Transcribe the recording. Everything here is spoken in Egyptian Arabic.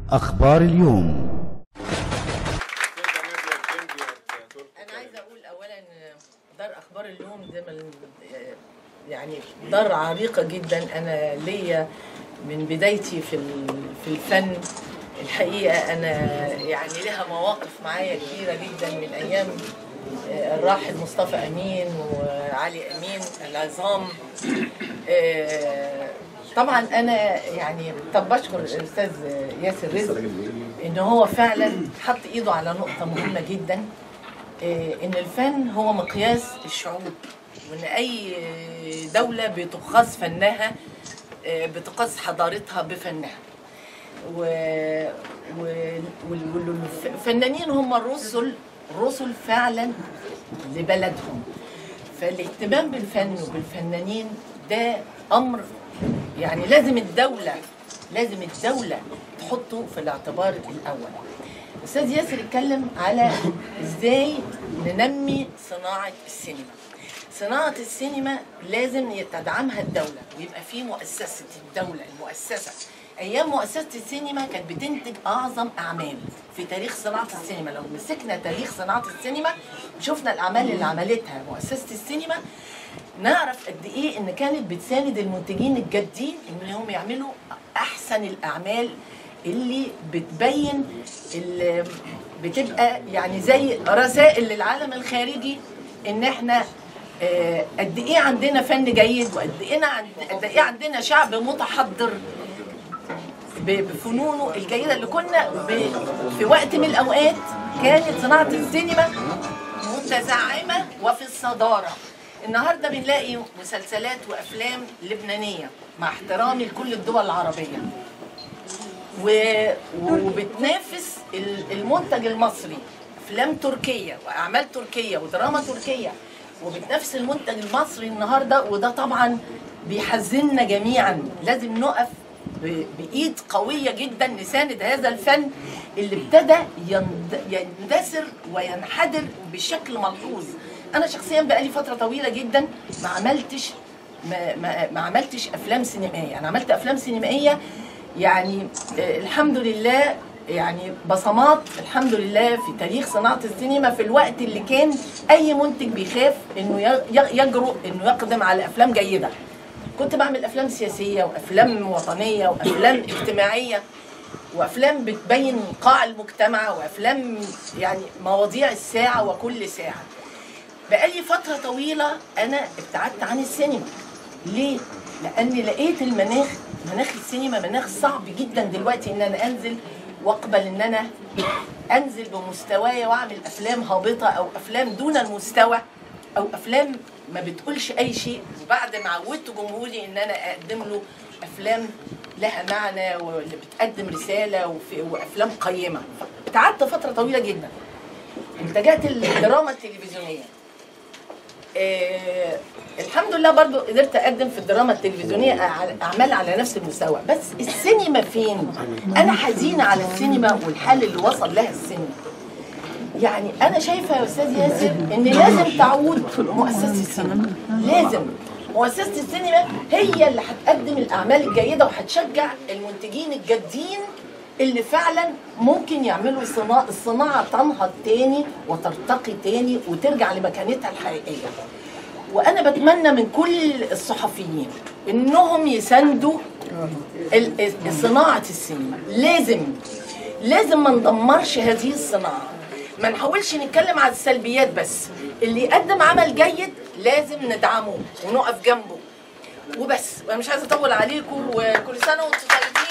أخبار اليوم انا عايزه اقول اولا دار اخبار اليوم ده من يعني دار عريقه جدا انا ليا من بدايتي في ال- في الفن الحقيقه انا يعني لها مواقف معايا كبيره جدا من ايام آه، الراحل مصطفى امين وعلي امين العظام آه، طبعا انا يعني طب بشكر الاستاذ ياسر رزق ان هو فعلا حط ايده على نقطه مهمه جدا آه، ان الفن هو مقياس الشعوب وان اي دوله بتقاس فنها آه، بتقاس حضارتها بفنها و... و... وال- والفنانين هم الرسل رسل فعلا لبلدهم فالاهتمام بالفن وبالفنانين ده امر يعني لازم الدوله لازم الدوله تحطه في الاعتبار الاول استاذ ياسر اتكلم على ازاي ننمي صناعه السينما صناعه السينما لازم تدعمها الدوله ويبقى في مؤسسه الدوله المؤسسه ايام مؤسسه السينما كانت بتنتج اعظم اعمال في تاريخ صناعه السينما لو مسكنا تاريخ صناعه السينما شفنا الاعمال اللي عملتها مؤسسه السينما نعرف قد ايه ان كانت بتساند المنتجين الجادين انهم يعملوا احسن الاعمال اللي بتبين اللي بتبقى يعني زي رسائل للعالم الخارجي ان احنا آه، قد ايه عندنا فن جيد وقد ايه عند- قد ايه عندنا شعب متحضر ب- بفنونه الجيده اللي كنا ب- في وقت من الاوقات كانت صناعه السينما متزعمه وفي الصداره النهارده بنلاقي مسلسلات وافلام لبنانيه مع احترامي لكل الدول العربيه و- وبتنافس ال- المنتج المصري افلام تركيه واعمال تركيه ودراما تركيه وبتنافس المنتج المصري النهارده وده طبعا بيحزننا جميعا لازم نقف ب- بايد قويه جدا نساند هذا الفن اللي ابتدى يند- يندثر وينحدر بشكل ملحوظ انا شخصيا بقالي فتره طويله جدا ما عملتش ما, ما, ما عملتش افلام سينمائيه انا عملت افلام سينمائيه يعني آه، الحمد لله يعني بصمات الحمد لله في تاريخ صناعه السينما في الوقت اللي كان اي منتج بيخاف انه ي- ي- يجرؤ انه يقدم على افلام جيده كنت بعمل افلام سياسيه وافلام وطنيه وافلام اجتماعيه وافلام بتبين قاع المجتمع وافلام يعني مواضيع الساعه وكل ساعه بقالي فترة طويلة أنا ابتعدت عن السينما ليه؟ لأني لقيت المناخ مناخ السينما مناخ صعب جدا دلوقتي إن أنا أنزل وأقبل إن أنا أنزل بمستواي وأعمل أفلام هابطة أو أفلام دون المستوى أو أفلام ما بتقولش أي شيء وبعد ما عودت جمهوري إن أنا أقدم له أفلام لها معنى واللي بتقدم رسالة وفي- وأفلام قيمة ابتعدت فترة طويلة جدا اتجهت للدراما التلفزيونية آه الحمد لله برضو قدرت اقدم في الدراما التلفزيونيه أع- اعمال على نفس المستوى بس السينما فين انا حزينه على السينما والحال اللي وصل لها السينما يعني انا شايفه يا استاذ ياسر ان لازم تعود مؤسسه السينما لازم مؤسسه السينما هي اللي هتقدم الاعمال الجيده وهتشجع المنتجين الجادين اللي فعلا ممكن يعملوا صناعة الصناعة تنهض تاني وترتقي تاني وترجع لمكانتها الحقيقية وأنا بتمنى من كل الصحفيين إنهم يساندوا ال- ال- صناعة السينما لازم لازم ما ندمرش هذه الصناعة ما نحاولش نتكلم على السلبيات بس اللي يقدم عمل جيد لازم ندعمه ونقف جنبه وبس وانا مش عايزه اطول عليكم وكل سنه وانتم طيبين